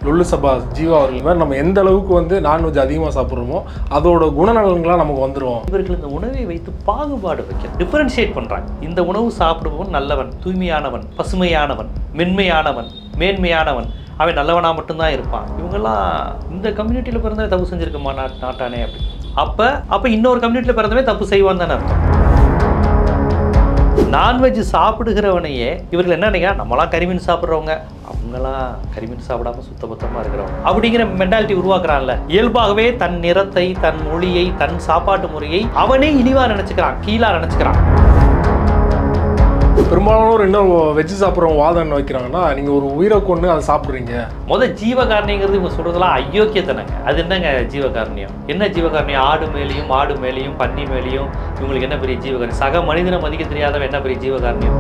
லுல்லு சபா ஜீவா அவர்கள் மாதிரி நம்ம எந்த அளவுக்கு வந்து நான்வெஜ் அதிகமாக சாப்பிட்றோமோ அதோட குணநலன்கள்லாம் நமக்கு வந்துடும் இவர்கள் இந்த உணவை வைத்து பாகுபாடு வைக்க டிஃபரன்ஷியேட் பண்றாங்க இந்த உணவு சாப்பிடுபவன் நல்லவன் தூய்மையானவன் பசுமையானவன் மென்மையானவன் மேன்மையானவன் அவன் நல்லவனா மட்டும்தான் இருப்பான் இவங்கெல்லாம் இந்த கம்யூனிட்டியில் பிறந்தவே தப்பு செஞ்சிருக்கமா நாட் நாட்டானே அப்படி அப்போ அப்போ இன்னொரு கம்யூனிட்டியில் பிறந்தவே தப்பு செய்வான் தானே அர்த்தம் நான்வெஜ் சாப்பிடுகிறவனையே இவர்கள் என்ன நினைக்கிறா நம்மளாம் கறிமீன் சாப்பிட்றவங்க அவங்களாம் கறிமீன் சாப்பிடாம சுத்தபத்தமாக இருக்கிறவங்க அப்படிங்கிற மென்டாலிட்டி உருவாக்குறான்ல இயல்பாகவே தன் நிறத்தை தன் மொழியை தன் சாப்பாட்டு முறையை அவனே இழிவா நினைச்சுக்கிறான் கீழா நினைச்சுக்கிறான் பெரும்பாலானோர் இன்னும் வெஜ் சாப்பிட்றவங்க வாதம் என்ன வைக்கிறாங்கன்னா நீங்கள் ஒரு உயிரை கொண்டு அதை சாப்பிட்றீங்க முத ஜீவகாரணிங்கிறது இவங்க சொல்றதெல்லாம் அயோக்கியத்தனங்க அது என்னங்க ஜீவகாரணியம் என்ன ஜீவகாரணியம் ஆடு மேலேயும் மாடு மேலேயும் பன்னி மேலேயும் இவங்களுக்கு என்ன பெரிய ஜீவகாரணியம் சக மனிதனை மதிக்க தெரியாதவன் என்ன பெரிய ஜீவகாரணியம்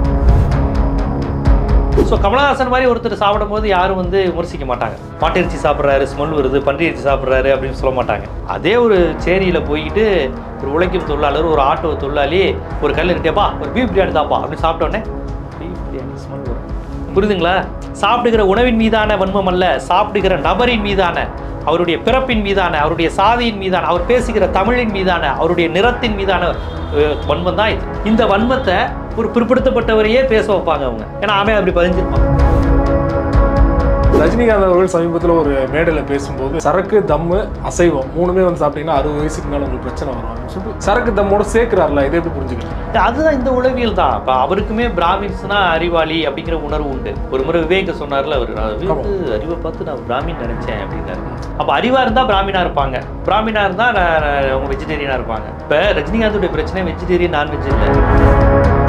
ஸோ கமலஹாசன் மாதிரி ஒருத்தர் சாப்பிடும்போது யாரும் வந்து விமர்சிக்க மாட்டாங்க மாட்டிறைச்சி சாப்பிட்றாரு ஸ்மெல் வருது பன்றி இறைச்சி சாப்பிட்றாரு அப்படின்னு சொல்ல மாட்டாங்க அதே ஒரு சேரியில் போயிட்டு ஒரு உழைக்கும் தொழிலாளர் ஒரு ஆட்டோ தொழிலாளி ஒரு கல் இருட்டேப்பா ஒரு பீஃப் பிரியாணி தாப்பா அப்படின்னு சாப்பிட்டோன்னே பீஃப் பிரியாணி ஸ்மெல் வரும் புரியுதுங்களா சாப்பிடுகிற உணவின் மீதான வன்மம் அல்ல சாப்பிடுகிற நபரின் மீதான அவருடைய பிறப்பின் மீதான அவருடைய சாதியின் மீதான அவர் பேசுகிற தமிழின் மீதான அவருடைய நிறத்தின் மீதான அஹ், வன்மம் தான் இது இந்த வன்மத்தை ஒரு பிற்படுத்தப்பட்டவரையே பேச வைப்பாங்க அவங்க ஏன்னா அவன் அப்படி பதிஞ்சிருப்பான் ரஜினிகாந்த் அவர்கள் சமீபத்தில் ஒரு மேடையில் பேசும்போது சரக்கு தம்மு அசைவம் மூணுமே வந்து சாப்பிட்டீங்கன்னா அறுபது வயசுக்கு மேலே உங்களுக்கு பிரச்சனை வரும் அப்படின்னு சொல்லிட்டு சரக்கு தம்மோட சேர்க்கிறார்ல இதை எப்படி புரிஞ்சுக்கலாம் அதுதான் இந்த உளவியல் தான் இப்போ அவருக்குமே பிராமின்ஸ்னா அறிவாளி அப்படிங்கிற உணர்வு உண்டு ஒரு முறை விவேக சொன்னார்ல அவர் நான் விவேக்கு அறிவை பார்த்து நான் பிராமின் நினைச்சேன் அப்படின்னாரு அப்போ அறிவா இருந்தா பிராமினா இருப்பாங்க பிராமினா இருந்தா நான் நான் அவங்க வெஜிடேரியனா இருப்பாங்க இப்போ ரஜினிகாந்தோடைய பிரச்சனை வெஜிடேரியன் நான்வெஜ் இல்லை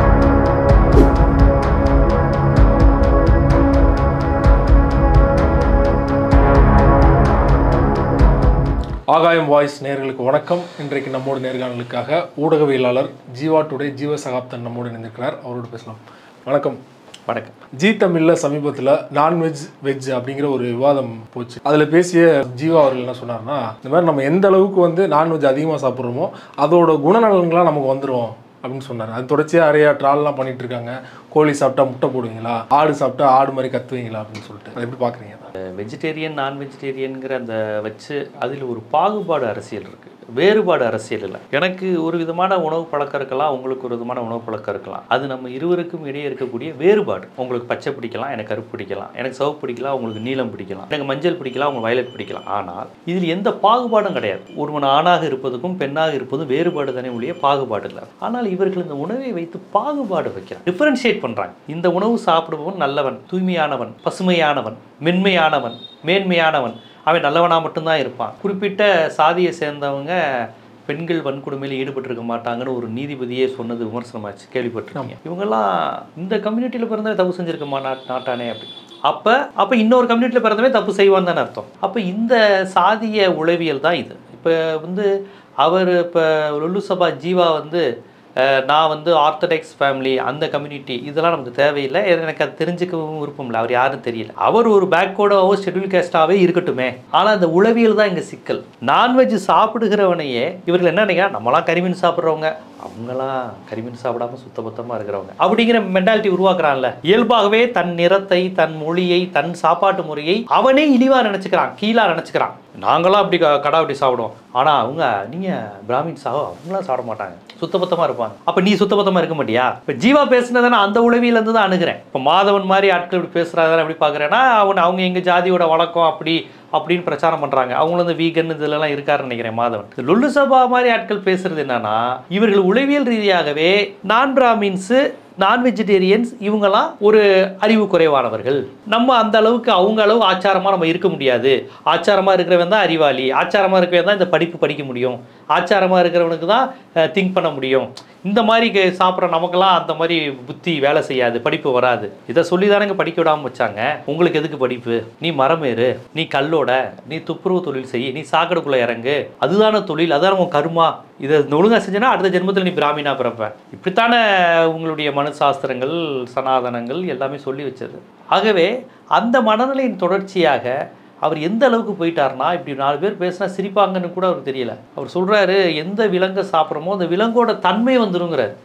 ஆகாயம் வாய்ஸ் நேர்களுக்கு வணக்கம் இன்றைக்கு நம்மோட நேர்காணலுக்காக ஊடகவியலாளர் ஜீவா டுடே ஜீவ சகாப்தன் நம்மோடு இணைந்திருக்கிறார் அவரோடு பேசலாம் வணக்கம் வணக்கம் ஜி தமிழில் சமீபத்தில் நான்வெஜ் வெஜ் அப்படிங்கிற ஒரு விவாதம் போச்சு அதில் பேசிய ஜீவா அவர்கள் என்ன சொன்னார்னா இந்த மாதிரி நம்ம எந்த அளவுக்கு வந்து நான்வெஜ் அதிகமாக சாப்பிட்றோமோ அதோட குணநலன்கள்லாம் நமக்கு வந்துடும் அப்படின்னு சொன்னார் அது தொடர்ச்சியாக நிறைய ட்ரால்லாம் பண்ணிட்டு இருக்காங்க கோழி சாப்பிட்டா முட்டை போடுவீங்களா ஆடு சாப்பிட்டா ஆடு மாதிரி கத்துவீங்களா அப்படின்னு சொல்லிட்டு அதை எப்படி பார்க்குறீங்க வெஜிடேரியன் நான் வெஜிடேரியன்கிற அந்த வச்சு அதில் ஒரு பாகுபாடு அரசியல் இருக்குது வேறுபாடு அரசியல் இல்லை எனக்கு ஒரு விதமான உணவு பழக்கம் இருக்கலாம் உங்களுக்கு ஒரு விதமான உணவு பழக்கம் இருக்கலாம் அது நம்ம இருவருக்கும் இடையே இருக்கக்கூடிய வேறுபாடு உங்களுக்கு பச்சை பிடிக்கலாம் எனக்கு கருப்பு பிடிக்கலாம் எனக்கு சிவப்பு பிடிக்கலாம் உங்களுக்கு நீலம் பிடிக்கலாம் எனக்கு மஞ்சள் பிடிக்கலாம் உங்களுக்கு வயலட் பிடிக்கலாம் ஆனால் இதில் எந்த பாகுபாடும் கிடையாது ஒருவன் ஆணாக இருப்பதுக்கும் பெண்ணாக இருப்பதும் வேறுபாடு தானே ஒழிய பாகுபாடு இல்லை ஆனால் இவர்கள் இந்த உணவை வைத்து பாகுபாடு வைக்கிறாங்க டிஃபரன்ஷியேட் பண்ணுறாங்க இந்த உணவு சாப்பிடுபவன் நல்லவன் தூய்மையானவன் பசுமையானவன் மென்மையானவன் மேன்மையானவன் அவன் நல்லவனா மட்டும்தான் இருப்பான் குறிப்பிட்ட சாதியை சேர்ந்தவங்க பெண்கள் வன்கொடுமையில் ஈடுபட்டிருக்க மாட்டாங்கன்னு ஒரு நீதிபதியே சொன்னது விமர்சனமாச்சு கேள்விப்பட்டிருக்கீங்க இவங்கெல்லாம் இந்த கம்யூனிட்டியில் பிறந்தவே தப்பு செஞ்சிருக்கமா நாட் நாட்டானே அப்படி அப்போ அப்போ இன்னொரு கம்யூனிட்டியில் பிறந்தவே தப்பு செய்வான் தானே அர்த்தம் அப்போ இந்த சாதிய உளவியல் தான் இது இப்போ வந்து அவர் இப்போ லுல்லு சபா ஜீவா வந்து அஹ், நான் வந்து ஆர்த்தடாக்ஸ் ஃபேமிலி அந்த கம்யூனிட்டி இதெல்லாம் நமக்கு தேவையில்லை எனக்கு அது தெரிஞ்சுக்கவும் விருப்பம் இல்லை அவர் யாரும் தெரியல அவர் ஒரு பேக்கோடாவோ ஷெட்யூல் கேஸ்டாகவே இருக்கட்டுமே ஆனால் அந்த உளவியல் தான் இங்கே சிக்கல் நான்வெஜ் சாப்பிடுகிறவனையே இவர்கள் என்ன நினைக்கிறா நம்மளாம் கறிமீன் சாப்பிட்றவங்க அவங்களாம் கறிமீன் சாப்பிடாம சுத்தபத்தமாக இருக்கிறவங்க அப்படிங்கிற மென்டாலிட்டி உருவாக்குறான்ல இயல்பாகவே தன் நிறத்தை தன் மொழியை தன் சாப்பாட்டு முறையை அவனே இழிவா நினைச்சுக்கிறான் கீழா நினைச்சுக்கிறான் நாங்களாம் அப்படி க- கடா அப்படி சாப்பிடுவோம் ஆனால் அவங்க நீங்கள் பிராமின் சாவ அவங்களாம் சாப்பிட மாட்டாங்க சுத்தபத்தமாக இருப்பாங்க அப்போ நீ சுத்தபத்தமாக இருக்க மாட்டியா இப்போ ஜீவா பேசுனதை நான் அந்த உளவியிலேருந்து தான் அணுகிறேன் இப்போ மாதவன் மாதிரி ஆட்கள் இப்படி பேசுகிறாங்க எப்படி பார்க்குறேன்னா அவன் அவங்க எங்கள் ஜாதியோட வழக்கம் அப்படி அப்படின்னு பிரச்சாரம் பண்ணுறாங்க அவங்களும் இந்த வீகன் இதுலலாம் இருக்காருன்னு நினைக்கிறேன் மாதவன் இந்த லுல்லு சபா மாதிரி ஆட்கள் பேசுறது என்னன்னா இவர்கள் உளவியல் ரீதியாகவே நான் பிராமின்ஸு நான் வெஜிடேரியன்ஸ் இவங்கெல்லாம் ஒரு அறிவு குறைவானவர்கள் நம்ம அந்த அளவுக்கு அவங்க அளவு ஆச்சாரமாக நம்ம இருக்க முடியாது ஆச்சாரமாக இருக்கிறவன் தான் அறிவாளி ஆச்சாரமாக இருக்கிறவன் தான் இந்த படிப்பு படிக்க முடியும் ஆச்சாரமாக இருக்கிறவனுக்கு தான் திங்க் பண்ண முடியும் இந்த மாதிரி கே- சாப்பிட்ற நமக்கெல்லாம் அந்த மாதிரி புத்தி வேலை செய்யாது படிப்பு வராது இதை சொல்லி தானங்க படிக்க விடாமல் வச்சாங்க உங்களுக்கு எதுக்கு படிப்பு நீ மரமேறு நீ கல்லோட நீ துப்புரவு தொழில் செய் நீ சாக்கடைக்குள்ளே இறங்கு அதுதானே தொழில் அதான் உன் கருமா இதை ஒழுங்கா செஞ்சனா அடுத்த ஜென்மத்தில் நீ பிராமினா பிறப்ப இப்படித்தானே உங்களுடைய மனு சாஸ்திரங்கள் சனாதனங்கள் எல்லாமே சொல்லி வச்சது ஆகவே அந்த மனநிலையின் தொடர்ச்சியாக அவர் எந்த அளவுக்கு போயிட்டாருன்னா இப்படி நாலு பேர் பேசினா சிரிப்பாங்கன்னு கூட அவருக்கு தெரியல அவர் சொல்றாரு எந்த விலங்கை சாப்பிட்றோமோ அந்த விலங்கோட தன்மை வந்துருங்கிறார்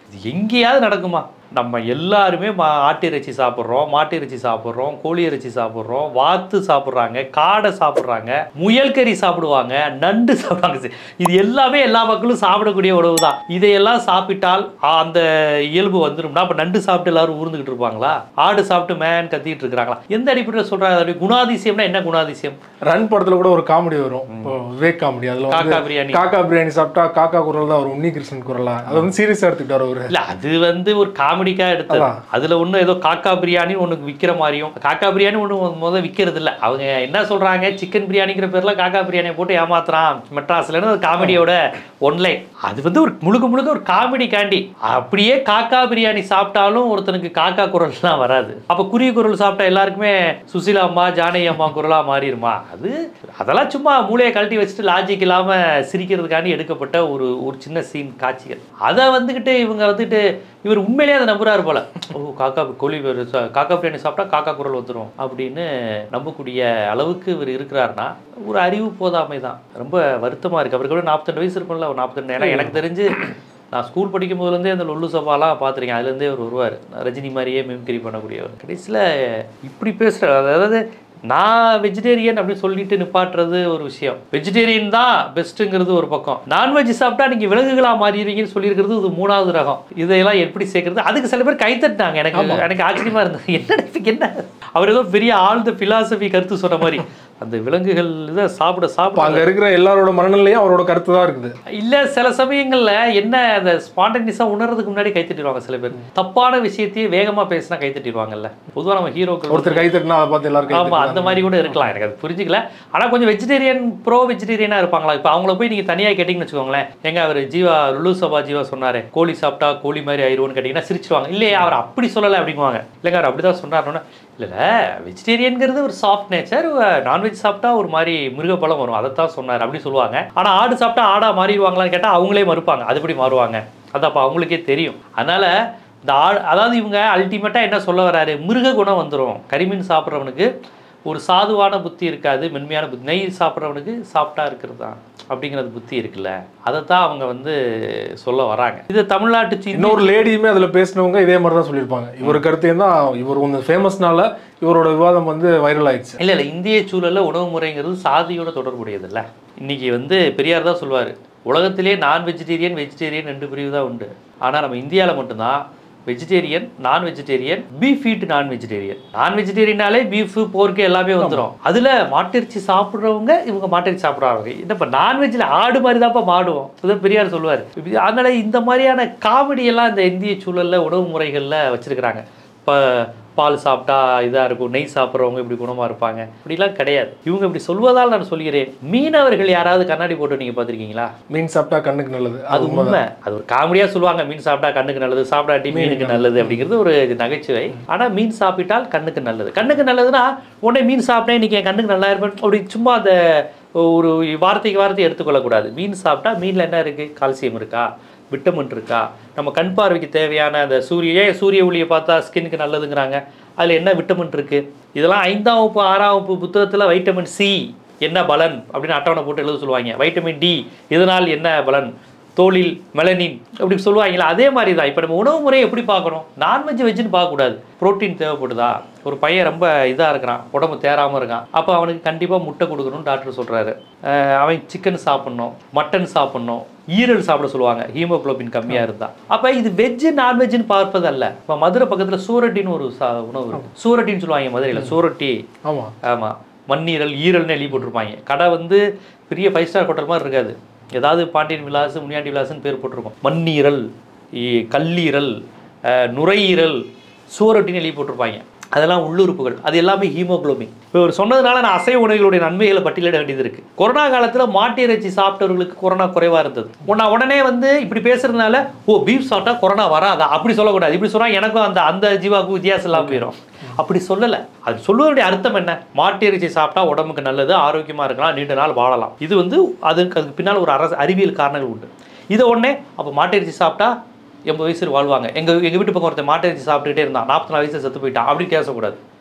இது எங்கேயாவது நடக்குமா நம்ம எல்லாருமே மா ஆட்டு இறைச்சி சாப்பிட்றோம் மாட்டு இறைச்சி சாப்பிட்றோம் கோழி இறைச்சி சாப்பிட்றோம் வாத்து சாப்பிட்றாங்க காடை சாப்பிட்றாங்க முயல் கறி சாப்பிடுவாங்க நண்டு சாப்பிடுவாங்க சரி, இது எல்லாமே எல்லா மக்களும் சாப்பிடக்கூடிய உணவு தான் இதையெல்லாம் சாப்பிட்டால் ஆ, அந்த இயல்பு வந்துடும்னா அப்போ நண்டு சாப்பிட்டு எல்லாரும் ஊர்ந்துக்கிட்டு இருப்பாங்களா ஆடு சாப்பிட்டு மேன் கத்திட்டு இருக்கிறாங்களா எந்த அடிப்படையில் சொல்கிறாங்க அதோடைய குணாதிசயம்னா என்ன குணாதிசயம் ரன் படத்துல கூட ஒரு காமெடி வரும் இப்போ விவேக் காமெடி அதுல வந்து காக்கா பிரியாணி காக்கா பிரியாணி சாப்பிட்டா காக்கா குரல் தான் வரும் உன்னிகிருஷ்ணன் குரலா அதை வந்து சீரியஸா எடுத்துக்கிட்டாரு அவரு இல்ல அது வந்து ஒரு காமெடிக்கா எடுத்தது அதான். அதுல ஒண்ணு ஏதோ காக்கா பிரியாணி ஒண்ணு விக்கிற மாதிரியும் காக்கா பிரியாணி ஒண்ணு முத விக்கிறது இல்ல அவங்க என்ன சொல்றாங்க சிக்கன் பிரியாணிங்கிற பேர்ல காக்கா பிரியாணியை போட்டு ஏமாத்துறான் மெட்ராஸ்லன்னு ஒரு காமெடியோட ஒன்லைன் அது வந்து ஒரு முழுக்க முழுக்க ஒரு காமெடி காண்டி அப்படியே காக்கா பிரியாணி சாப்பிட்டாலும் ஒருத்தனுக்கு காக்கா குரல்லாம் வராது அப்ப குருவி குரல் சாப்பிட்டா எல்லாருக்குமே சுசீலா அம்மா ஜானகி அம்மா குரலா மாறிடுமா அது அதெல்லாம் சும்மா மூளையை கழட்டி வச்சுட்டு லாஜிக் இல்லாம சிரிக்கிறதுக்காண்டி எடுக்கப்பட்ட ஒரு ஒரு சின்ன சீன் காட்சிகள் அதை வந்துக்கிட்டு இவங்க வந்துட்டு இவர் உண்மையிலேயே அதை நம்புறாரு போல ஓ காக்கா கோழி ஒரு சா- காக்கா பிரியாணி சாப்பிட்டா காக்கா குரல் வந்துடும் அப்படின்னு நம்பக்கூடிய அளவுக்கு இவர் இருக்கிறாருன்னா ஒரு அறிவு போதாமை தான் ரொம்ப வருத்தமா இருக்கு அவருக்கு கூட நாற்பத்தெண்டு வயசு இருக்கும்ல ஒரு நாற்பத்தெண்டு ஏன்னா எனக்கு தெரிஞ்சு நான் ஸ்கூல் படிக்கும் போதுலேருந்தே அந்த லொல்லு சபாலாம் பார்த்துருக்கேன் அதுலேருந்தே அவர் வருவார் ரஜினி மாதிரியே மிமிக்ரி பண்ணக்கூடியவர் கடைசியில் இப்படி பேசுகிற அதாவது நான் வெஜிடேரியன் அப்படின்னு சொல்லிட்டு நிப்பாட்டுறது ஒரு விஷயம் வெஜிடேரியன் தான் பெஸ்ட்டுங்கிறது ஒரு பக்கம் நான்வெஜ் சாப்பிட்டா நீங்கள் விலங்குகளா மாறிடுவீங்கன்னு சொல்லியிருக்கிறது இது மூணாவது ரகம் இதையெல்லாம் எப்படி சேர்க்கறது அதுக்கு சில பேர் கைத்தட்டினாங்க எனக்கு எனக்கு ஆச்சரியமா இருந்தது என்ன இதுக்கு என்ன அவர் ஏதோ பெரிய ஆழ்ந்த பிலாசபி கருத்து சொன்ன மாதிரி அந்த விலங்குகள் இதை சாப்பிட இப்போ சாப்பிட அங்க இருக்கிற எல்லாரோட மனநிலையும் அவரோட கருத்து தான் இருக்குது இல்ல சில சமயங்கள்ல என்ன அந்த ஸ்பான்டனிஸா உணர்றதுக்கு முன்னாடி கை தட்டிடுவாங்க சில பேர் தப்பான விஷயத்தையே வேகமா பேசினா கை தட்டிடுவாங்கல்ல பொதுவா நம்ம ஹீரோக்கள் ஒருத்தர் கை தட்டினா அதை பார்த்து எல்லாரும் கை ஆமா அந்த மாதிரி கூட இருக்கலாம் எனக்கு அது புரிஞ்சுக்கல ஆனா கொஞ்சம் வெஜிடேரியன் ப்ரோ வெஜிடேரியனா இருப்பாங்களா இப்போ அவங்கள போய் நீங்க தனியா கேட்டீங்கன்னு வச்சுக்கோங்களேன் எங்க அவர் ஜீவா லுலு சபா ஜீவா சொன்னாரு கோழி சாப்பிட்டா கோழி மாதிரி ஆயிருவோம்னு கேட்டீங்கன்னா சிரிச்சுவாங்க இல்லையே அவர் அப்படி சொல்லலை அப்படிங்குவாங்க இல்லைங்க அவர் அப்படிதான் சொன்னாருன்னா இல்ல வெஜிடேரியன்ங்கிறது ஒரு சாஃப்ட் நேச்சர் நான்வெஜ் சாப்பிட்டா ஒரு மாதிரி மிருகப்பழம் வரும் அதைத்தான் சொன்னார் அப்படி சொல்லுவாங்க ஆனா ஆடு சாப்பிட்டா ஆடா மாறிடுவாங்களான்னு கேட்டா அவங்களே மறுப்பாங்க அது எப்படி மாறுவாங்க அது அப்போ அவங்களுக்கே தெரியும் அதனால இந்த ஆடு அதாவது இவங்க அல்டிமேட்டாக என்ன சொல்ல வராரு மிருக குணம் வந்துடும் கரிமீன் சாப்பிட்றவனுக்கு ஒரு சாதுவான புத்தி இருக்காது மென்மையான புத்தி நெய் சாப்பிட்றவனுக்கு சாப்பிட்டா இருக்கிறது தான் அப்படிங்கிறது புத்தி இருக்குல்ல அதைத்தான் அவங்க வந்து சொல்ல வராங்க இது தமிழ்நாட்டு சி- இன்னொரு லேடியுமே அதுல பேசினவங்க இதே மாதிரி தான் சொல்லியிருப்பாங்க இவர் கருத்தையும் தான் இவர் கொஞ்சம் ஃபேமஸ்னால இவரோட விவாதம் வந்து வைரல் ஆயிடுச்சு இல்லை இல்லை இந்திய சூழல்ல உணவு முறைங்கிறது சாதியோட தொடர்புடையது இல்ல இன்னைக்கு வந்து பெரியார் தான் சொல்லுவார் உலகத்திலே நான் வெஜிடேரியன் வெஜிடேரியன் ரெண்டு பிரிவு தான் உண்டு ஆனால் நம்ம இந்தியாவில் மட்டும்தான் வெஜிடேரியன் நான் வெஜிடேரியன் பீஃப் ஈட் நான் வெஜிடேரியன் நான் வெஜிடேரியனாலே பீஃப் போர்க்கு எல்லாமே வந்துடும் அதில் மாட்டிறைச்சி சாப்பிட்றவங்க இவங்க மாட்டிறைச்சி சாப்பிட்றவங்க இப்போ நான்வெஜ்ஜில் ஆடு மாதிரி தான்ப்பா மாடுவோம் இதை பெரியார் சொல்லுவார் அதனால இந்த மாதிரியான காமெடி எல்லாம் இந்த இந்திய சூழல்ல உணவு முறைகளில் வச்சிருக்கிறாங்க இப்போ பால் சாப்பிட்டா இதாக இருக்கும் நெய் சாப்பிட்றவங்க இப்படி குணமாக இருப்பாங்க இப்படிலாம் கிடையாது இவங்க இப்படி சொல்வதால் நான் சொல்கிறேன் மீனவர்கள் யாராவது கண்ணாடி போட்டு நீங்கள் பார்த்துருக்கீங்களா மீன் சாப்பிட்டா கண்ணுக்கு நல்லது அது உண்மை அது ஒரு காமெடியாக சொல்லுவாங்க மீன் சாப்பிட்டா கண்ணுக்கு நல்லது சாப்பிடாட்டி மீனுக்கு நல்லது அப்படிங்கிறது ஒரு நகைச்சுவை ஆனால் மீன் சாப்பிட்டால் கண்ணுக்கு நல்லது கண்ணுக்கு நல்லதுன்னா உடனே மீன் சாப்பிட்டேன் இன்னைக்கு என் கண்ணுக்கு நல்லா இருப்பேன் அப்படி சும்மா அந்த ஒரு வார்த்தைக்கு வார்த்தை எடுத்துக்கொள்ளக்கூடாது மீன் சாப்பிட்டா மீனில் என்ன இருக்குது கால்சியம் இருக்கா விட்டமின் இருக்கா நம்ம கண் பார்வைக்கு தேவையான அந்த சூரிய ஏன் சூரிய ஒளியை பார்த்தா ஸ்கின்னுக்கு நல்லதுங்கிறாங்க அதில் என்ன விட்டமின் இருக்குது இதெல்லாம் ஐந்தாம் வகுப்பு ஆறாம் வகுப்பு புத்தகத்தில் வைட்டமின் சி என்ன பலன் அப்படின்னு அட்டவணை போட்டு எழுத சொல்லுவாங்க வைட்டமின் டி இதனால் என்ன பலன் தோலில் மெலனின் அப்படி சொல்லுவாங்களா அதே மாதிரி தான் இப்போ நம்ம உணவு முறையை எப்படி பார்க்கணும் நான்வெஜ் வெஜ்ஜுன்னு பார்க்கக்கூடாது புரோட்டீன் தேவைப்படுதா ஒரு பையன் ரொம்ப இதாக இருக்கிறான் உடம்பு தேராமல் இருக்கான் அப்போ அவனுக்கு கண்டிப்பாக முட்டை கொடுக்கணும்னு டாக்டர் சொல்கிறாரு அவன் சிக்கன் சாப்பிட்ணும் மட்டன் சாப்பிட்ணும் ஈரல் சாப்பிட சொல்லுவாங்க ஹீமோகுளோபின் கம்மியாக இருந்தா அப்போ இது வெஜ்ஜு நான்வெஜ்ஜுன்னு பார்ப்பது அல்ல இப்போ மதுரை பக்கத்தில் சூரட்டின்னு ஒரு சா உணவு இருக்கு சூரட்டின்னு சொல்லுவாங்க மதுரையில் சூரட்டி ஆமா ஆமாம் மண்ணீரல் ஈரல்னு எழுதி போட்டிருப்பாங்க கடை வந்து பெரிய ஃபைவ் ஸ்டார் ஹோட்டல் மாதிரி இருக்காது ஏதாவது பாண்டியன் விலாஸ் முனியாண்டி விலாஸ்னு பேர் போட்டிருக்கும் மண்ணீரல் இ- கல்லீரல் அஹ், நுரையீரல் சூரட்டின்னு எழுதி போட்டிருப்பாங்க அதெல்லாம் உள்ளுறுப்புகள் அது எல்லாமே ஹீமோகுளோபின் இப்போ ஒரு சொன்னதுனால நான் அசைவ உணவுகளுடைய நன்மைகளை பட்டியலிட வேண்டியது இருக்கு கொரோனா காலத்தில் மாட்டு இறைச்சி சாப்பிட்டவர்களுக்கு கொரோனா குறைவாக இருந்தது நான் உடனே வந்து இப்படி பேசுறதுனால ஓ பீஃப் சாப்பிட்டா கொரோனா வராதா அப்படி சொல்லக்கூடாது இப்படி சொன்னா எனக்கும் அந்த அந்த ஜீவாவுக்கும் வித்தியாசம் இல்லாமல் போயிடும் அப்படி சொல்லலை அது சொல்வதனுடைய அர்த்தம் என்ன மாட்டு இறைச்சி சாப்பிட்டா உடம்புக்கு நல்லது ஆரோக்கியமாக இருக்கலாம் நீண்ட நாள் வாழலாம் இது வந்து அதுக்கு அதுக்கு பின்னால் ஒரு அரசு அறிவியல் காரணங்கள் உண்டு இதை உடனே அப்போ மாட்டு இறைச்சி சாப்பிட்டா எண்பது வயசு வாழ்வாங்க எங்கள் எங்கள் வீட்டு பக்கம் ஒருத்தன் மாட்டு இறைச்சி சாப்பிட்டுக்கிட்டே இருந்தான் நாற்பத்தி நாலு வயசு செத்து போயிட்டான் அப்படி பேசக்கூடாது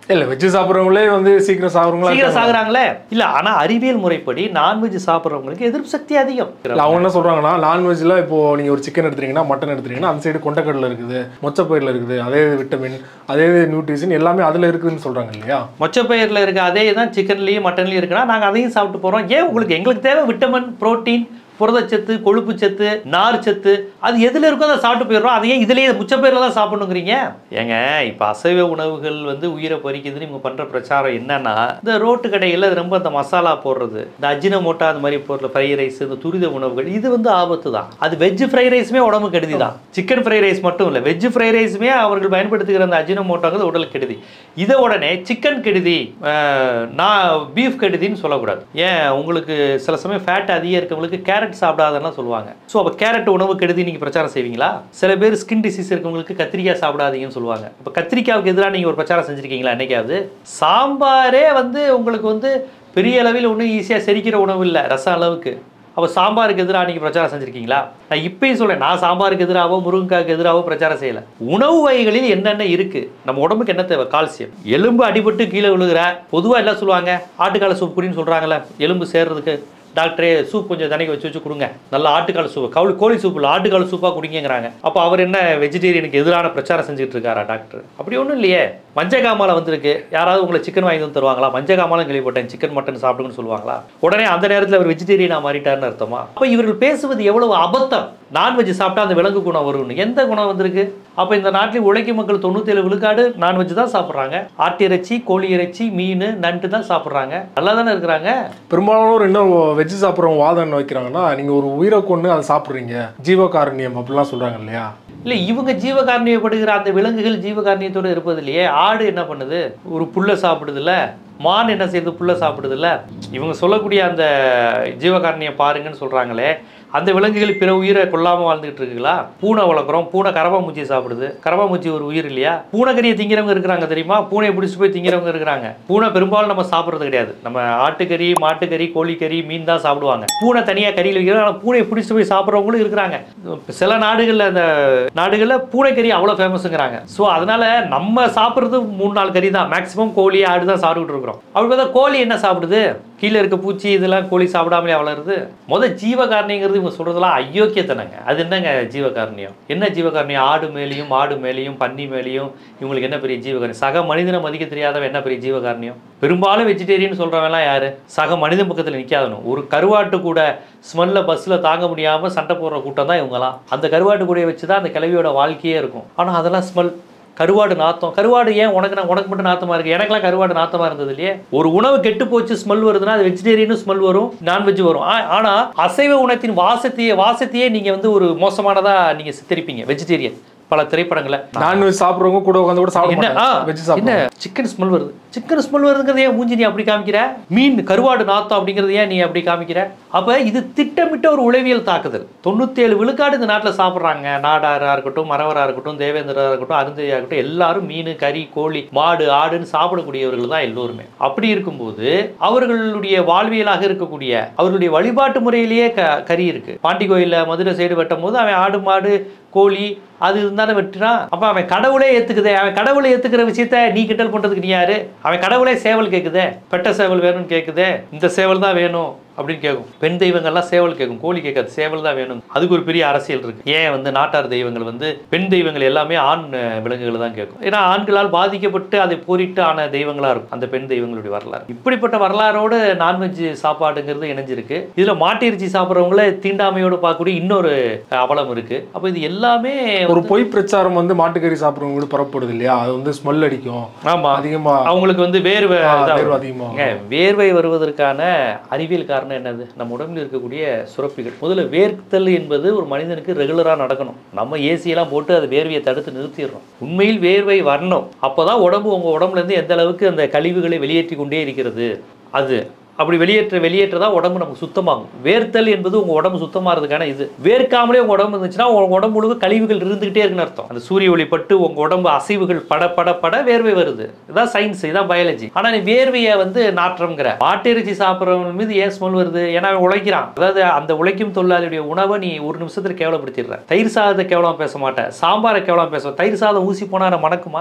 இல்ல வெஜ் சாப்பிட்றவங்களே வந்து சீக்கிரம் சாப்பிட்றவங்களா சீக்கிரம் சாகுறாங்களே இல்ல ஆனா அறிவியல் முறைப்படி நான்வெஜ் சாப்பிட்றவங்களுக்கு எதிர்ப்பு சக்தி அதிகம் இல்ல அவங்க என்ன சொல்றாங்கன்னா நான்வெஜ்ல இப்போ நீங்க ஒரு சிக்கன் எடுத்துறீங்கன்னா மட்டன் எடுத்துறீங்கன்னா அந்த சைடு கொண்டக்கடலை இருக்குது மொச்சப்பயிரில் இருக்குது அதே விட்டமின் அதே நியூட்ரிஷன் எல்லாமே அதுல இருக்குதுன்னு சொல்றாங்க இல்லையா மொச்சப்பயிரில் இருக்க அதே தான் சிக்கன்லேயும் மட்டன்லேயும் இருக்குன்னா நாங்கள் அதையும் சாப்பிட்டு போகிறோம் ஏன் உங்களுக்கு எங்களுக்கு தேவை விட்டமின் புரோட்டீன் புரதச்சத்து கொழுப்பு சத்து நார் சத்து அது எதில் இருக்கோ அதை சாப்பிட்டு போயிடுறோம் அதையே இதுலேயே முச்சப்பயிரில் தான் சாப்பிடணுங்கிறீங்க ஏங்க இப்போ அசைவ உணவுகள் வந்து உயிரை பறிக்குதுன்னு இவங்க பண்ணுற பிரச்சாரம் என்னன்னா இந்த ரோட்டு கடையில் ரொம்ப இந்த மசாலா போடுறது இந்த அஜினமோட்டா அந்த மாதிரி போடுற ஃப்ரை ரைஸ் இந்த துரித உணவுகள் இது வந்து ஆபத்து தான் அது வெஜ் ஃப்ரை ரைஸுமே உடம்பு கெடுதி தான் சிக்கன் ஃப்ரை ரைஸ் மட்டும் இல்லை வெஜ் ஃப்ரை ரைஸுமே அவர்கள் பயன்படுத்துகிற அந்த அஜினமோட்டோங்கிறது உடலுக்கு கெடுதி இதை உடனே சிக்கன் கெடுதி அஹ், நான் பீஃப் கெடுதின்னு சொல்லக்கூடாது ஏன் உங்களுக்கு சில சமயம் ஃபேட் அதிகம் இருக்கவங்களுக்கு கேரட் சாப்பிடாதன்னா சொல்லுவாங்க ஸோ அப்போ கேரட் உணவு கெடுதி நீங்கள் பிரச்சாரம் செய்வீங்களா சில பேர் ஸ்கின் டிசீஸ் இருக்கவங்களுக்கு கத்திரிக்காய் சாப்பிடாதீங்கன்னு சொல்லுவாங்க இப்போ கத்திரிக்காவுக்கு எதிராக நீங்கள் ஒரு பிரச்சாரம் செஞ்சுருக்கீங்களா என்னைக்காவது சாம்பாரே வந்து உங்களுக்கு வந்து பெரிய அளவில் ஒன்றும் ஈஸியாக செரிக்கிற உணவு இல்லை ரசம் அளவுக்கு அப்போ சாம்பாருக்கு எதிராக நீங்கள் பிரச்சாரம் செஞ்சுருக்கீங்களா நான் இப்பயும் சொல்றேன் நான் சாம்பாருக்கு எதிராகவோ முருங்கைக்காய்க்கு எதிராகவோ பிரச்சாரம் செய்யலை உணவு வகைகளில் என்னென்ன இருக்குது நம்ம உடம்புக்கு என்ன தேவை கால்சியம் எலும்பு அடிபட்டு கீழே விழுகிற பொதுவாக எல்லாம் சொல்லுவாங்க ஆட்டுக்கால சூப் குடின்னு சொல்கிறாங்கல்ல எலும்பு சேர்றதுக்கு டாக்டரே சூப் கொஞ்சம் தண்ணிக்கு வச்சு வச்சு கொடுங்க நல்ல ஆட்டுக்கால சூப் கவுளி கோழி சூப் இல்லை ஆட்டுக்கால சூப்பாக குடிங்கிறாங்க அப்போ அவர் என்ன வெஜிடேரியனுக்கு எதிரான பிரச்சாரம் செஞ்சுட்டு இருக்காரா டாக்டர் அப்படி ஒன்றும் இல்லையே மஞ்சள் காமால வந்திருக்கு யாராவது உங்களை சிக்கன் வாங்கி வந்து தருவாங்களா மஞ்சள் காமாலும் கேள்விப்பட்டேன் சிக்கன் மட்டன் சாப்பிடுங்கன்னு சொல்லுவாங்களா உடனே அந்த நேரத்தில் அவர் வெஜிடேரியனாக மாறிட்டார்னு அர்த்தமா அப்போ இவர்கள் பேசுவது எவ்வளவு அபத்தம் நான்வெஜ் சாப்பிட்டா அந்த விலங்கு குணம் வரும்னு எந்த குணம் வந்திருக்கு அப்போ இந்த நாட்டில் உழைக்கும் மக்கள் தொண்ணூத்தேழு விழுக்காடு நான்வெஜ் தான் சாப்பிட்றாங்க ஆட்டிறைச்சி கோழி இறைச்சி மீன் நண்டு தான் சாப்பிட்றாங்க நல்லா தானே இருக்கிறாங்க பெரும்பாலானோர் இன்னும் வெஜ் சாப்பிட்றவங்க வாதம் என்ன வைக்கிறாங்கன்னா நீங்க ஒரு உயிரை கொண்டு அதை சாப்பிட்றீங்க ஜீவகாருண்யம் அப்படிலாம் சொல்றாங்க இல்லையா இல்லை இவங்க ஜீவகாரணியப்படுகிற அந்த விலங்குகள் ஜீவகாரணியத்தோடு இருப்பது இல்லையே ஆடு என்ன பண்ணுது ஒரு புல்லை சாப்பிடுதுல்ல மான் என்ன செய்யுது புல்லை சாப்பிடுதுல்ல இவங்க சொல்லக்கூடிய அந்த ஜீவகாரணியம் பாருங்கன்னு சொல்கிறாங்களே அந்த விலங்குகள் பிற உயிரை கொல்லாமல் வாழ்ந்துகிட்டு இருக்குங்களா பூனை வளர்க்குறோம் பூனை கரப்பாம்பூச்சியை சாப்பிடுது கரப்பாம்பூச்சி ஒரு உயிர் இல்லையா பூனைக்கறியை திங்கிறவங்க இருக்கிறாங்க தெரியுமா பூனையை பிடிச்சி போய் திங்கிறவங்க இருக்கிறாங்க பூனை பெரும்பாலும் நம்ம சாப்பிட்றது கிடையாது நம்ம ஆட்டுக்கறி மாட்டுக்கறி கோழிக்கறி மீன் தான் சாப்பிடுவாங்க பூனை தனியாக கறியில் வைக்கிறோம் ஆனால் பூனையை பிடிச்சி போய் சாப்பிட்றவங்களும் இருக்கிறாங்க சில நாடுகளில் அந்த நாடுகளில் பூனைக்கறி அவ்வளோ ஃபேமஸுங்கிறாங்க ஸோ அதனால நம்ம சாப்பிட்றது மூணு நாலு கறி தான் மேக்ஸிமம் கோழி ஆடு தான் சாப்பிட்டுட்டு இருக்கிறோம் அப்படி பார்த்தா கோழி என்ன சாப்பிடுது கீழே இருக்க பூச்சி இதெல்லாம் கோழி சாப்பிடாமலே வளருது முத ஜீவகாரணிங்கிறது இவங்க சொல்றதெல்லாம் அயோக்கியத்தனங்க அது என்னங்க ஜீவகாரணியம் என்ன ஜீவகாரணியம் ஆடு மேலேயும் மாடு மேலேயும் பன்னி மேலேயும் இவங்களுக்கு என்ன பெரிய ஜீவகாரணியம் சக மனிதனை மதிக்க தெரியாதவன் என்ன பெரிய ஜீவகாரணியம் பெரும்பாலும் வெஜிடேரியன் சொல்றவன்லாம் யாரு சக மனிதன் பக்கத்தில் நிற்காதவனும் ஒரு கருவாட்டு கூட ஸ்மெல்ல பஸ்ஸில் தாங்க முடியாம சண்டை போடுற கூட்டம் தான் இவங்கலாம் அந்த கருவாட்டு கூடையை வச்சு தான் அந்த கிளவியோட வாழ்க்கையே இருக்கும் ஆனா அதெல்லாம் ஸ்மெல் கருவாடு நாத்தம் கருவாடு ஏன் உனக்கு நான் உனக்கு மட்டும் நாத்தமா இருக்கு எனக்கெல்லாம் கருவாடு நாத்தமா இருந்தது இல்லையே ஒரு உணவு கெட்டு போச்சு ஸ்மெல் வருதுன்னா அது வெஜிடேரியனும் ஸ்மெல் வரும் நான்வெஜ் வரும் ஆ- ஆனா அசைவ உணத்தின் வாசத்தையே வாசத்தையே நீங்க வந்து ஒரு மோசமானதா நீங்க சித்தரிப்பீங்க வெஜிடேரியன் பல திரைப்படங்களை நான்வெஜ் சாப்பிட்றவங்க கூட உட்காந்து கூட சாப்பிட என்ன ஆ, வெஜ் என்ன சாப்பிடுவாங்க சிக்கன் ஸ்மெல் வருது சிக்கன் ஸ்மெல் வருதுங்கிறத ஏன் மூஞ்சி நீ அப்படி காமிக்கிற மீன் கருவாடு நாத்தம் அப்படிங்கிறத ஏன் நீ அப்படி காமிக்கிற அப்ப இது திட்டமிட்ட ஒரு உளவியல் தாக்குதல் தொண்ணூத்தேழு விழுக்காடு இந்த நாட்டில் சாப்பிட்றாங்க நாடாரா இருக்கட்டும் மரவரா இருக்கட்டும் தேவேந்திரா இருக்கட்டும் அருந்தையா இருக்கட்டும் எல்லாரும் மீன் கறி கோழி மாடு ஆடுன்னு சாப்பிடக்கூடியவர்கள் தான் எல்லோருமே அப்படி இருக்கும்போது அவர்களுடைய வாழ்வியலாக இருக்கக்கூடிய அவர்களுடைய வழிபாட்டு முறையிலேயே க கறி இருக்கு பாண்டி கோயில்ல மதுரை சைடு வெட்டும் போது அவன் ஆடு மாடு கோழி அது இருந்தானே வெட்டுறான் அப்ப அவன் கடவுளே ஏத்துக்குதே அவன் கடவுளை ஏத்துக்கிற விஷயத்த நீ கிண்டல் பண்றதுக்கு நீ யாரு அவன் கடவுளே சேவல் கேக்குதே பெட்ட சேவல் வேணும்னு கேக்குதே இந்த சேவல் தான் வேணும் அப்படின்னு கேட்கும் பெண் தெய்வங்கள்லாம் சேவல் கேட்கும் கோழி கேட்காது சேவல் தான் வேணும் அதுக்கு ஒரு பெரிய அரசியல் இருக்கு ஏன் வந்து நாட்டார் தெய்வங்கள் வந்து பெண் தெய்வங்கள் எல்லாமே ஆண் அஹ், விலங்குகளை தான் கேட்கும் ஏன்னா ஆண்களால் பாதிக்கப்பட்டு அதை போரிட்டு ஆன தெய்வங்களா இருக்கும் அந்த பெண் தெய்வங்களுடைய வரலாறு இப்படிப்பட்ட வரலாறோடு நான்வெஜ் சாப்பாடுங்கிறது இணைஞ்சிருக்கு இதுல மாட்டு இறைச்சி சாப்பிட்றவங்கள தீண்டாமையோடு பார்க்கக்கூடிய இன்னொரு அஹ், அவலம் இருக்கு அப்போ இது எல்லாமே ஒரு பொய் பிரச்சாரம் வந்து மாட்டுக்கறி சாப்பிட்றவங்க கூட பரப்பப்படுது இல்லையா அது வந்து ஸ்மெல் அடிக்கும் ஆமா அதிகமா அவங்களுக்கு வந்து வேர்வை ஆ, இதா வேர்வை வரும். அதிகமா ஏங்க, வேர்வை வருவதற்கான அறிவியல் காரணம் என்னது நம்ம உடம்பில் இருக்கக்கூடிய சுரப்பிகள் முதல்ல வேர்த்தல் என்பது ஒரு மனிதனுக்கு ரெகுலராக நடக்கணும் நம்ம ஏசியெல்லாம் போட்டு அது வேர்வையை தடுத்து நிறுத்திடுறோம் உண்மையில் வேர்வை வரணும் அப்பதான் உடம்பு உங்க உடம்புல இருந்து எந்த அளவுக்கு அந்த கழிவுகளை வெளியேற்றி கொண்டே இருக்கிறது அது அப்படி வெளியேற்ற வெளியேற்றதா உடம்பு நமக்கு சுத்தமாகும் வேர்த்தல் என்பது உங்க உடம்பு சுத்தமாகிறதுக்கான இது வேர்க்காமலே உங்க உடம்பு இருந்துச்சுன்னா உங்க உடம்பு முழுக்க கழிவுகள் இருந்துகிட்டே இருக்குன்னு அர்த்தம் அந்த சூரிய ஒளி பட்டு உங்க உடம்பு அசைவுகள் பட பட பட வேர்வை வருது இதான் சயின்ஸ் இதான் பயாலஜி ஆனா நீ வேர்வையை வந்து நாற்றம்ங்கிற மாட்டிறைச்சி சாப்பிட்றவங்க மீது ஏன் ஸ்மெல் வருது ஏன்னா அவன் உழைக்கிறான் அதாவது அந்த உழைக்கும் தொழிலாளியுடைய உணவை நீ ஒரு நிமிஷத்துல கேவலப்படுத்திடுற தயிர் சாதத்தை கேவலம் பேச மாட்டேன் சாம்பாரை கேவலம் பேச தயிர் சாதம் ஊசி போனா நான் மணக்குமா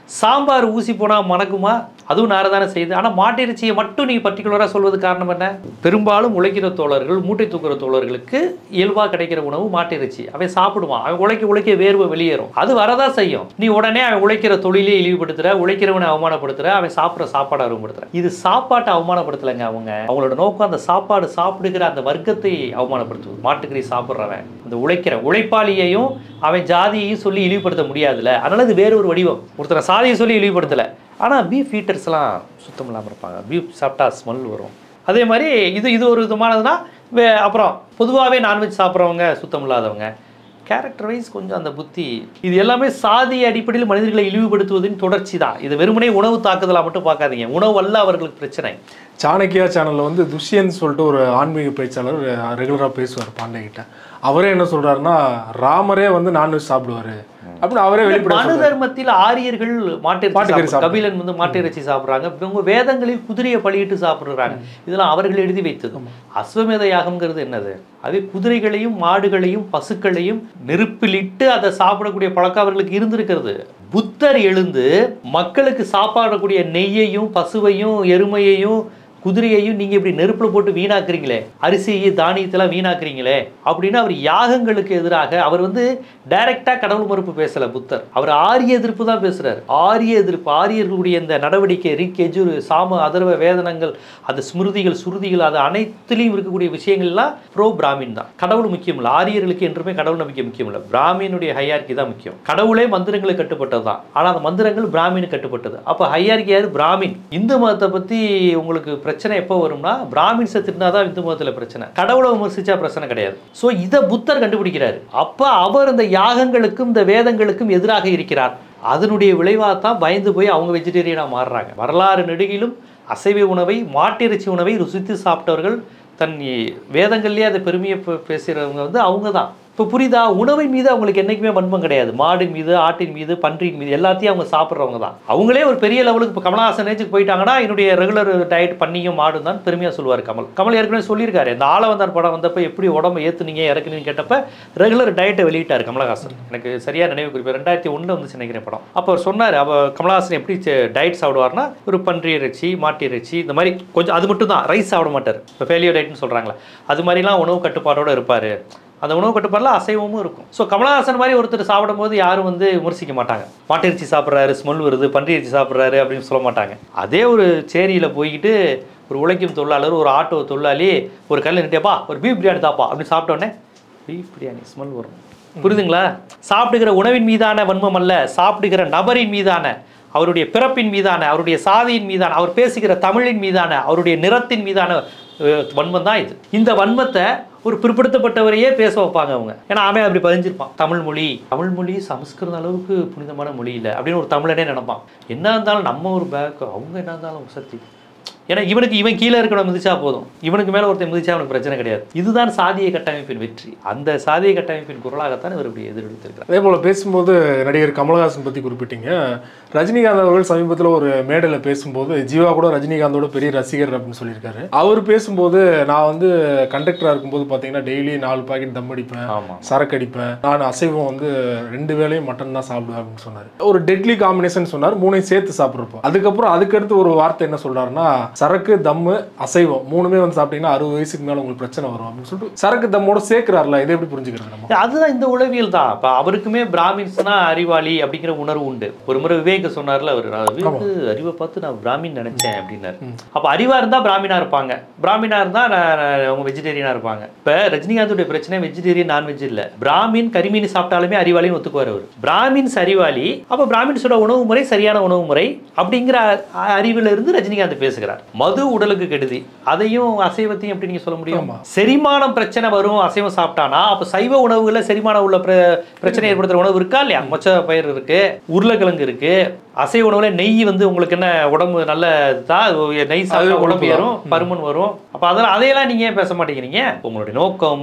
சாம்பார் ஊசி போனால் மணக்குமா அதுவும் நார தானே செய்யுது ஆனால் மாட்டிறைச்சியை மட்டும் நீங்கள் பர்டிகுலராக சொல்வது காரணம் என்ன பெரும்பாலும் உழைக்கிற தோழர்கள் மூட்டை தூக்குற தோழர்களுக்கு இயல்பாக கிடைக்கிற உணவு மாட்டிறைச்சி அவன் சாப்பிடுவான் அவன் உழைக்க உழைக்க வேர்வை வெளியேறும் அது வரதா செய்யும் நீ உடனே அவன் உழைக்கிற தொழிலே இழிவுபடுத்துற உழைக்கிறவனை அவமானப்படுத்துற அவன் சாப்பிட்ற சாப்பாடை அவமானப்படுத்துற இது சாப்பாட்டை அவமானப்படுத்தலைங்க அவங்க அவங்களோட நோக்கம் அந்த சாப்பாடு சாப்பிடுகிற அந்த வர்க்கத்தை அவமானப்படுத்துவது மாட்டுக்கறி சாப்பிட்றவன் அந்த உழைக்கிற உழைப்பாளியையும் அவன் ஜாதியையும் சொல்லி இழிவுபடுத்த முடியாதுல்ல அதனால இது வேற ஒரு வடிவம் ஒருத்தரை சாதியை சொல்லி இழிவுபடுத்தலை ஆனால் பீஃப் ஹீட்டர்ஸ்லாம் சுத்தம் இல்லாமல் இருப்பாங்க பீஃப் சாப்பிட்டா ஸ்மெல் வரும் அதே மாதிரி இது இது ஒரு விதமானதுன்னா வே அப்புறம் பொதுவாகவே நான்வெஜ் சாப்பிட்றவங்க சுத்தம் இல்லாதவங்க கேரக்டர் வைஸ் கொஞ்சம் அந்த புத்தி இது எல்லாமே சாதி அடிப்படையில் மனிதர்களை இழிவுபடுத்துவதின் தொடர்ச்சி தான் இது வெறுமனே உணவு தாக்குதலாக மட்டும் பார்க்காதீங்க உணவு அல்ல அவர்களுக்கு பிரச்சனை சாணக்கியா சேனல்ல வந்து துஷ்யந்த் சொல்லிட்டு ஒரு ஆன்மீக பேச்சாளர் ரெகுலரா பேசுவார் பாண்டே கிட்ட அவரே என்ன சொல்றாருன்னா ராமரே வந்து நான்வெஜ் சாப்பிடுவாரு அப்படின்னு அவரே வெளிப்பட மனு தர்மத்தில் ஆரியர்கள் மாட்டிறைச்சி மாட்டுக்கறி சாப்பிடு- கபிலன் வந்து மாட்டிறைச்சி சாப்பிடுறாங்க இவங்க வேதங்களில் குதிரையை பலியிட்டு சாப்பிடுறாங்க இதெல்லாம் அவர்கள் எழுதி வைத்தது அஸ்வமேத யாகம்ங்கிறது என்னது அது குதிரைகளையும் மாடுகளையும் பசுக்களையும் நெருப்பிலிட்டு அதை சாப்பிடக்கூடிய பழக்கம் அவர்களுக்கு இருந்திருக்கிறது புத்தர் எழுந்து மக்களுக்கு சாப்பாடக்கூடிய நெய்யையும் பசுவையும் எருமையையும் குதிரையையும் நீங்க இப்படி நெருப்புல போட்டு வீணாக்குறீங்களே அரிசியை தானியத்தெல்லாம் வீணாக்குறீங்களே அப்படின்னு அவர் யாகங்களுக்கு எதிராக அவர் வந்து டைரக்டா கடவுள் மறுப்பு பேசல புத்தர் அவர் ஆரிய எதிர்ப்பு தான் பேசுறாரு ஆரிய எதிர்ப்பு ஆரியர்களுடைய இந்த நடவடிக்கை ரிக் எஜுர் சாம அதர்வ வேதனங்கள் அந்த ஸ்மிருதிகள் சுருதிகள் அது அனைத்துலேயும் இருக்கக்கூடிய விஷயங்கள்லாம் ப்ரோ பிராமின் தான் கடவுள் முக்கியம் இல்லை ஆரியர்களுக்கு என்றுமே கடவுள் நம்பிக்கை முக்கியம் இல்லை பிராமினுடைய ஹையார்கி தான் முக்கியம் கடவுளே மந்திரங்களுக்கு கட்டுப்பட்டது தான் ஆனால் அந்த மந்திரங்கள் பிராமினுக்கு கட்டுப்பட்டது அப்போ ஹையார்கி யாரு பிராமின் இந்து மதத்தை பற்றி உங்களுக்கு பிரச்சனை எப்போ வரும்னா பிராமின்ஸை திட்டினா தான் இந்து மதத்தில் பிரச்சனை கடவுளை விமர்சிச்சா பிரச்சனை கிடையாது ஸோ இதை புத்தர் கண்டுபிடிக்கிறார் அப்போ அவர் இந்த யாகங்களுக்கும் இந்த வேதங்களுக்கும் எதிராக இருக்கிறார் அதனுடைய விளைவாக தான் பயந்து போய் அவங்க வெஜிடேரியனாக மாறுறாங்க வரலாறு நெடுகிலும் அசைவ உணவை மாட்டிறைச்சி உணவை ருசித்து சாப்பிட்டவர்கள் தன் வேதங்கள்லேயே அதை பெருமையை பே- பேசுகிறவங்க வந்து அவங்க தான் இப்போ புரியுதா உணவின் மீது அவங்களுக்கு என்றைக்குமே வன்மம் கிடையாது மாடின் மீது ஆட்டின் மீது பன்றியின் மீது எல்லாத்தையும் அவங்க சாப்பிட்றவங்க தான் அவங்களே ஒரு பெரிய லெவலுக்கு இப்போ கமலஹாசன் ஏஜுக்கு போயிட்டாங்கன்னா என்னுடைய ரெகுலர் டயட் பண்ணியும் மாடும் தான் பெருமையாக சொல்லுவார் கமல் கமல் ஏற்கனவே சொல்லியிருக்காரு இந்த ஆளவந்தார் படம் வந்தப்போ எப்படி உடம்பு ஏற்றுனீங்க இறக்குனீங்கன்னு கேட்டப்ப ரெகுலர் டயட்டை வெளியிட்டார் கமலஹாசன் எனக்கு சரியாக நினைவு குறிப்பு ரெண்டாயிரத்தி ஒன்றில் வந்து நினைக்கிறேன் படம் அப்போ அவர் சொன்னார் அப்போ கமலஹாசன் எப்படி டயட் சாப்பிடுவார்னா ஒரு பன்றி இறைச்சி மாட்டு இறைச்சி இந்த மாதிரி கொஞ்சம் அது மட்டும் தான் ரைஸ் சாப்பிட மாட்டார் இப்போ ஃபெயிலியர் டயட்னு சொல்கிறாங்களே அது மாதிரிலாம் உணவு கட்டுப்பாடோட இருப்பார் அந்த உணவு கட்டுப்பாடில் அசைவமும் இருக்கும் ஸோ கமலஹாசன் மாதிரி ஒருத்தர் சாப்பிடும்போது யாரும் வந்து விமர்சிக்க மாட்டாங்க மாட்டிறைச்சி சாப்பிட்றாரு ஸ்மெல் வருது பன்றி இறைச்சி சாப்பிட்றாரு அப்படின்னு சொல்ல மாட்டாங்க அதே ஒரு சேரியில் போய்கிட்டு ஒரு உழைக்கும் தொழிலாளர் ஒரு ஆட்டோ தொழிலாளி ஒரு கல்ல நிட்டியாப்பா ஒரு பீஃப் பிரியாணி தாப்பா அப்படின்னு சாப்பிட்டோன்னே பீஃப் பிரியாணி ஸ்மெல் வரும் புரியுதுங்களா சாப்பிடுகிற உணவின் மீதான வன்மம் அல்ல சாப்பிடுகிற நபரின் மீதான அவருடைய பிறப்பின் மீதான அவருடைய சாதியின் மீதான அவர் பேசுகிற தமிழின் மீதான அவருடைய நிறத்தின் மீதான அஹ், வன்மம் தான் இது இந்த வன்மத்தை ஒரு பிற்படுத்தப்பட்டவரையே பேச வைப்பாங்க அவங்க ஏன்னா அவன் அப்படி பதிஞ்சிருப்பான் தமிழ் மொழி தமிழ் மொழி சமஸ்கிருத அளவுக்கு புனிதமான மொழி இல்லை அப்படின்னு ஒரு தமிழனே நினைப்பான் என்ன இருந்தாலும் நம்ம ஒரு பேக் அவங்க என்ன இருந்தாலும் சக்தி ஏன்னா இவனுக்கு இவன் கீழே இருக்கணும் மிதிச்சா போதும் இவனுக்கு மேலே ஒருத்தன் மிதிச்சா அவனுக்கு பிரச்சனை கிடையாது இதுதான் சாதிய கட்டமைப்பின் வெற்றி அந்த சாதிய கட்டமைப்பின் குரலாகத்தான் இவர் இப்படி எதிர்த்திருக்கிறார் அதே போல் பேசும்போது நடிகர் கமலஹாசன் பற்றி குறிப்பிட்டீங்க ரஜினிகாந்த் அவர்கள் சமீபத்தில் ஒரு மேடையில் பேசும்போது ஜீவா கூட ரஜினிகாந்தோட பெரிய ரசிகர் அப்படின்னு சொல்லியிருக்காரு அவர் பேசும்போது நான் வந்து கண்டக்டராக இருக்கும்போது பார்த்தீங்கன்னா டெய்லி நாலு பாக்கெட் தம் அடிப்பேன் ஆமாம் சரக்கு அடிப்பேன் நான் அசைவம் வந்து ரெண்டு வேளையும் மட்டன் தான் சாப்பிடுவேன் அப்படின்னு சொன்னார் ஒரு டெட்லி காம்பினேஷன் சொன்னார் மூணையும் சேர்த்து சாப்பிட்றப்போ அதுக்கப்புறம் அதுக்கடுத்து ஒரு வார்த்தை என்ன சொல்றாருன்னா சரக்கு தம்மு அசைவம் மூணுமே வந்து சாப்பிட்டீங்கன்னா அறுபது வயசுக்கு மேலே உங்களுக்கு பிரச்சனை வரும் அப்படின்னு சொல்லிட்டு சரக்கு தம்மோட சேர்க்கிறார்ல இதை எப்படி புரிஞ்சுக்கிறது நம்ம அதுதான் இந்த உளவியல் தான் இப்போ அவருக்குமே பிராமின்ஸ்னா அறிவாளி அப்படிங்கிற உணர்வு உண்டு ஒரு முறை விவேக சொன்னார்ல அவர் நான் விவேக்கு அறிவை பார்த்து நான் பிராமின் நினைச்சேன் அப்படின்னாரு அப்போ அறிவா இருந்தா பிராமினா இருப்பாங்க பிராமினா இருந்தா நான் நான் அவங்க வெஜிடேரியனா இருப்பாங்க இப்போ ரஜினிகாந்துடைய பிரச்சனை வெஜிடேரியன் நான்வெஜ் இல்ல பிராமின் கரிமீன் சாப்பிட்டாலுமே அறிவாளின்னு ஒத்துக்குவார் அவர் பிராமின்ஸ் அறிவாளி அப்போ பிராமின்ஸோட உணவு முறை சரியான உணவு முறை அப்படிங்கிற அ- அறிவுல இருந்து ரஜினிகாந்த் பேசுகிறார் மது உடலுக்கு கெடுதி அதையும் அசைவத்தையும் எப்படி நீங்க சொல்ல முடியும் ஆமா. செரிமானம் பிரச்சனை வரும் அசைவம் சாப்பிட்டானா அப்ப சைவ உணவுகள்ல செரிமானம் உள்ள பிர- பிரச்சனை ஏற்படுத்துற உணவு இருக்கா இல்லையா மொச்ச பயிர் இருக்கு உருளைக்கிழங்கு இருக்கு அசைவ உணவுல நெய் வந்து உங்களுக்கு என்ன உடம்பு நல்ல தான் நெய் சாப்பிட்டா அது உடம்பு உடம்பு ஏறும் பருமன் வரும் அப்ப அதெல்லாம் அதையெல்லாம் நீங்க ஏன் பேச மாட்டேங்கிறீங்க உங்களுடைய நோக்கம்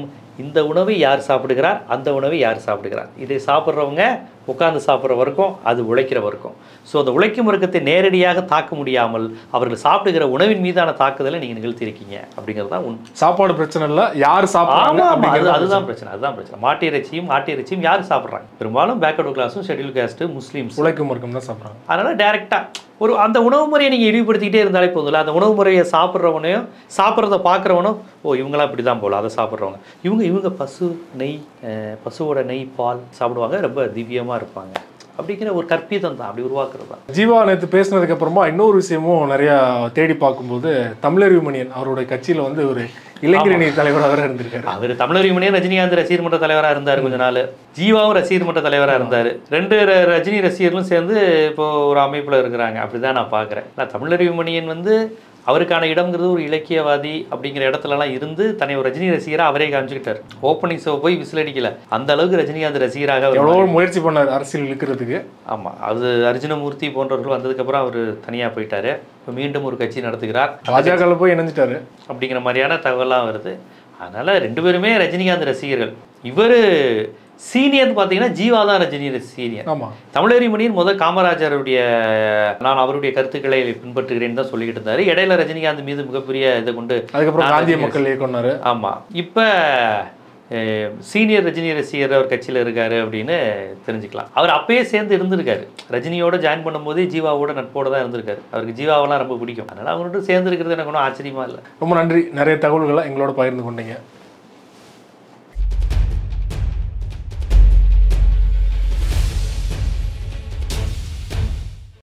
இந்த உணவை யார் சாப்பிடுகிறார் அந்த உணவை யார் சாப்பிடுகிறார் இதை சாப்பிட்றவங்க உட்கார்ந்து சாப்பிட்ற வரைக்கும் அது உழைக்கிற வரைக்கும் ஸோ அந்த உழைக்கும் வர்க்கத்தை நேரடியாக தாக்க முடியாமல் அவர்கள் சாப்பிடுகிற உணவின் மீதான தாக்குதலை நீங்கள் நிகழ்த்தியிருக்கீங்க அப்படிங்கிறது தான் உண்மை சாப்பாடு பிரச்சனை இல்ல யார் சாப்பிடுறாங்க ஆமா ஆமா அது அப்படிங்கிறது அதுதான் பிரச்சனை அதுதான் பிரச்சனை மாட்டு இறைச்சியும் ஆட்டு இறைச்சியும் யார் சாப்பிட்றாங்க பெரும்பாலும் பேக்வர்டு கிளாஸும் ஷெட்யூல் காஸ்ட் முஸ்லீம்ஸ் உழைக்கும் வர்க்கம் தான் சாப்பிடுறாங்க அதனால் டேரெக்டாக ஒரு அந்த உணவு முறையை நீங்கள் இழிவுபடுத்திக்கிட்டே இருந்தாலே போதும்ல அந்த உணவு முறையை சாப்பிட்றவனையும் சாப்பிட்றத பார்க்குறவனும் ஓ இவங்களாம் இப்படி தான் போல அதை சாப்பிட்றவங்க இவங்க இவங்க பசு நெய் அஹ், பசுவோட நெய் பால் சாப்பிடுவாங்க ரொம்ப திவ்யமாக இருப்பாங்க அப்படிங்கிற ஒரு கற்பிதம் தான் அப்படி உருவாக்குறது தான் ஜீவா நேற்று பேசினதுக்கு அப்புறமா இன்னொரு விஷயமும் நிறைய தேடி பார்க்கும்போது தமிழறிவு மணியன் அவருடைய கட்சியில வந்து ஒரு இளைஞரணி தலைவராக வேற இருந்திருக்காரு அவர் தமிழர் மணியும் ரஜினிகாந்த் ரசிகர் மன்ற தலைவராக இருந்தார் கொஞ்ச நாள் ஜீவாவும் ரசிகர் மன்ற தலைவராக இருந்தார் ரெண்டு ர- ரஜினி ரசிகர்களும் சேர்ந்து இப்போ ஒரு அமைப்பில் இருக்கிறாங்க அப்படிதான் நான் பார்க்குறேன் நான் தமிழறிவு மணியன் வந்து அவருக்கான இடம்ங்கிறது ஒரு இலக்கியவாதி அப்படிங்கிற இடத்துலலாம் இருந்து தன்னை ஒரு ரஜினி ரசிகராக அவரே காமிச்சுக்கிட்டார் ஓப்பனிங் ஷோ போய் விசில் அடிக்கல அந்த அளவுக்கு ரஜினிகாந்த் ரசிகராக அவர் எவ்வளவோ முயற்சி பண்ணார் அரசியல் இழுக்கிறதுக்கு ஆமாம் அது அர்ஜுனமூர்த்தி போன்றவர்கள் வந்ததுக்கப்புறம் அவர் தனியாக போயிட்டாரு இப்போ மீண்டும் ஒரு கட்சி நடத்துகிறார் பாஜகவில் போய் இணைஞ்சிட்டாரு அப்படிங்கிற மாதிரியான தகவலாம் வருது அதனால் ரெண்டு பேருமே ரஜினிகாந்த் ரசிகர்கள் இவர் சீனியர்னு பார்த்தீங்கன்னா ஜீவா தான் ரஜினி சீனியர் ஆமா தமிழறி மணியின் முதல் காமராஜருடைய நான் அவருடைய கருத்துக்களை பின்பற்றுகிறேன்னு தான் சொல்லிக்கிட்டு இருந்தாரு இடையில ரஜினிகாந்த் மீது மிகப்பெரிய இதை கொண்டு அதுக்கப்புறம் நான் காந்திய ரஜினி மக்கள் இயக்கம்னாரு ஆமாம் இப்போ சீனியர் ரஜினி ரசிகர் அவர் கட்சியில் இருக்காரு அப்படின்னு தெரிஞ்சுக்கலாம் அவர் அப்பயே சேர்ந்து இருந்திருக்காரு ரஜினியோட ஜாயின் பண்ணும்போதே ஜீவாவோட நட்போட தான் இருந்திருக்காரு அவருக்கு ஜீவாவெல்லாம் ரொம்ப பிடிக்கும் அதனால் அவங்கள்ட்ட சேர்ந்து இருக்கிறது எனக்கு ஒன்றும் ஆச்சரியமா இல்லை ரொம்ப நன்றி நிறைய தகவல்களை எங்களோட பகிர்ந்து கொண்டீங்க